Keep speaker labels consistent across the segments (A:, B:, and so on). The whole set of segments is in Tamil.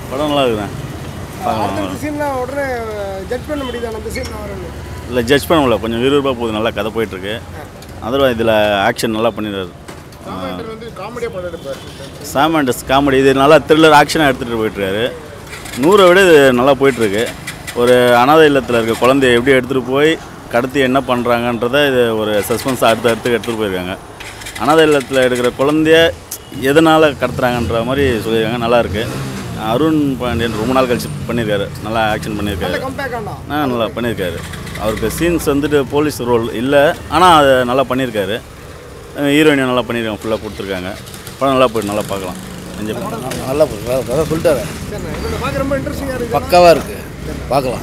A: படம் நல்லா இருக்குண்ணே பார்க்கலாம்
B: அடுத்த சீன்லாம் உடனே ஜட்ஜ் பண்ண முடியுதா அந்த சீன்லாம் வரணும்
A: இல்லை ஜட்ஜ் பண்ண முடியல கொஞ்சம் விறுவிறுப்பாக போகுது நல்லா கதை போயிட்டுருக்கு அதர்வா இதில் ஆக்ஷன் நல்லா பண்ணிடுறாரு
C: வந்து காமெடியாக படம் எடுப்பார்
A: சாம் அண்டஸ் காமெடி இது நல்லா த்ரில்லர் ஆக்ஷனாக எடுத்துகிட்டு போயிட்டுருக்காரு நூறை விட இது நல்லா போயிட்டுருக்கு ஒரு அனாதை இல்லத்தில் இருக்க குழந்தைய எப்படி எடுத்துகிட்டு போய் கடத்தி என்ன பண்ணுறாங்கன்றத இது ஒரு சஸ்பென்ஸாக அடுத்து அடுத்து எடுத்துகிட்டு போயிருக்காங்க அனாதை இல்லத்தில் எடுக்கிற குழந்தைய எதனால் கடத்துறாங்கன்ற மாதிரி சொல்லியிருக்காங்க நல்லா இருக்கு அருண் பாண்டியன் ரொம்ப நாள் கழிச்சு பண்ணியிருக்காரு நல்லா ஆக்ஷன் பண்ணியிருக்காரு
B: கம்பேக் ஆண்டா
A: ஆ நல்லா பண்ணியிருக்காரு அவருக்கு சீன்ஸ் வந்துட்டு போலீஸ் ரோல் இல்லை ஆனால் அதை நல்லா பண்ணியிருக்காரு ஹீரோயினை நல்லா பண்ணியிருக்காங்க ஃபுல்லாக கொடுத்துருக்காங்க படம் நல்லா போயிட்டு நல்லா பார்க்கலாம் என்ஜாய் பண்ணலாம்
D: நல்லா போகுது அதான் சொல்லிட்டாரு
B: சரிண்ணா இதில் பார்க்க ரொம்ப இன்ட்ரெஸ்டிங்காக இருக்குது
D: பக்காவாக இருக்குது பார்க்கலாம்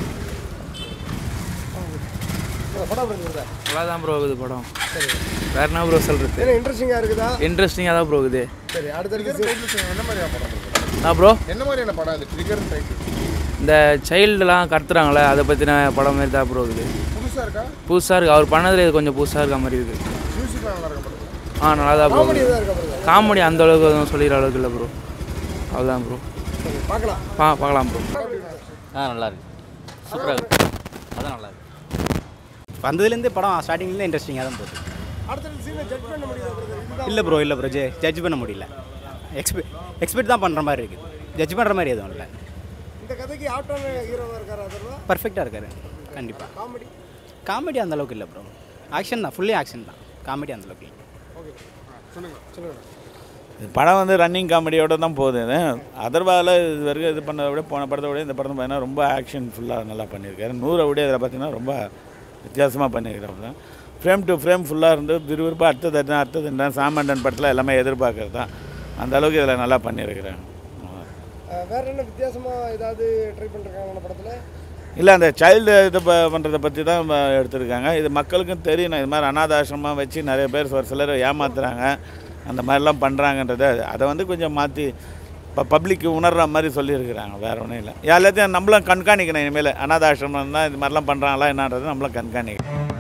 B: படம் இருக்குதா
E: நல்லா தான் ப்ரோ இருக்குது படம் வேற என்ன ப்ரோ சொல்கிறது
B: ஏன்னா இன்ட்ரெஸ்டிங்காக இருக்குதா
E: இன்ட்ரெஸ்டிங்காக தான் ப்ரோ இருக்குது
B: சரி அடுத்தடுத்து
C: என்ன மாதிரியான படம் இருக்கு?
E: ஆ ப்ரோ
C: என்ன மாதிரியான படம் அது ட்ரிகர் டைட்டில்
E: இந்த சைல்டுலாம் கடத்துறாங்களே அதை பற்றின படம் மாதிரி தான் ப்ரோ இருக்குது
C: புதுசாக இருக்கா
E: புதுசாக இருக்குது அவர் பண்ணதில் இது கொஞ்சம் புதுசாக இருக்க மாதிரி இருக்குது
C: மியூசிக்லாம் நல்லா இருக்க படம்
E: ஆ நல்லா தான் ப்ரோ
B: காமெடி எதாவது இருக்கா பாருங்க
E: காமெடி அந்த அளவுக்கு எதுவும் சொல்லிடுற அளவுக்கு இல்லை ப்ரோ அவ்வளோதான் ப்ரோ
B: சரி பார்க்கலாம்
E: பா பார்க்கலாம் ப்ரோ
F: ஆ நல்லா இருக்கு சூப்பராக இருக்கு அதான் நல்லா இருக்கு வந்ததுலேருந்தே படம் ஸ்டார்டிங்லேருந்து இன்ட்ரெஸ்டிங்காக தான் போகுது
B: அடுத்தடுத்த சீனை ஜட்ஜ் பண்ண முடியுதா brother? இதுதான்
F: இல்லை ப்ரோ இல்லை ப்ரோ ஜெ ஜட்ஜ் பண்ண முடியல எக்ஸ்பெக்ட் எக்ஸ்பெக்ட் தான் பண்ணுற மாதிரி இருக்குது ஜட்ஜ் பண்ணுற மாதிரி எதுவும் இல்லை
B: இந்த கதைக்கு ஆப்டான ஹீரோவாக இருக்காரு அதெல்லாம்
F: பர்ஃபெக்டாக இருக்காரு கண்டிப்பாக
B: காமெடி
F: காமெடி அந்த அளவுக்கு இல்லை ப்ரோ ஆக்ஷன் தான் ஃபுல்லி ஆக்ஷன் தான் காமெடி அந்த அளவுக்கு இல்லை
G: படம் வந்து ரன்னிங் காமெடியோட தான் போகுது இது அதர்வாவில் இது வரைக்கும் இது பண்ணதை விட போன படத்தை விட இந்த படத்தை பார்த்தீங்கன்னா ரொம்ப ஆக்ஷன் ஃபுல்லாக நல்லா பண்ணியிருக்காரு நூறை விட இதில் பார்த்தீங்கன்னா ரொம்ப வித்தியாசமாக பண்ணியிருக்காரு ஃப்ரேம் டு ஃப்ரேம் ஃபுல்லாக இருந்து விறுவிறுப்பாக அடுத்தது என்ன அடுத்தது என்ன சாமண்டன் படத்தில் எல்லாமே எதிர்பார்க்கறது தான் அந்த அளவுக்கு இதில் நல்லா பண்ணியிருக்கிறேன்
B: அஹ் வேற என்ன வித்தியாசமாக ஏதாவது ட்ரை பண்ணிருக்காங்க அந்த படத்தில்
G: இல்லை அந்த சைல்டு இது ப பண்ணுறதை பற்றி தான் ம- எடுத்திருக்காங்க இது மக்களுக்கும் தெரியணும் இது மாதிரி அனாதாசிரமாக வச்சு நிறைய பேர் ஒரு சிலர் ஏமாத்துறாங்க அந்த மாதிரிலாம் பண்ணுறாங்கன்றத அதை வந்து கொஞ்சம் மாற்றி இப்போ பப்ளிக் உணர்ற மாதிரி சொல்லியிருக்கிறாங்க வேறு ஒன்றும் இல்லை எல்லாத்தையும் நம்மளும் கண்காணிக்கணும் இனிமேல் அனாதாசிரமம் தான் இது மாதிரிலாம் பண்ணுறாங்களா என்னன்றது நம்மளும் கண்காணிக்கணும்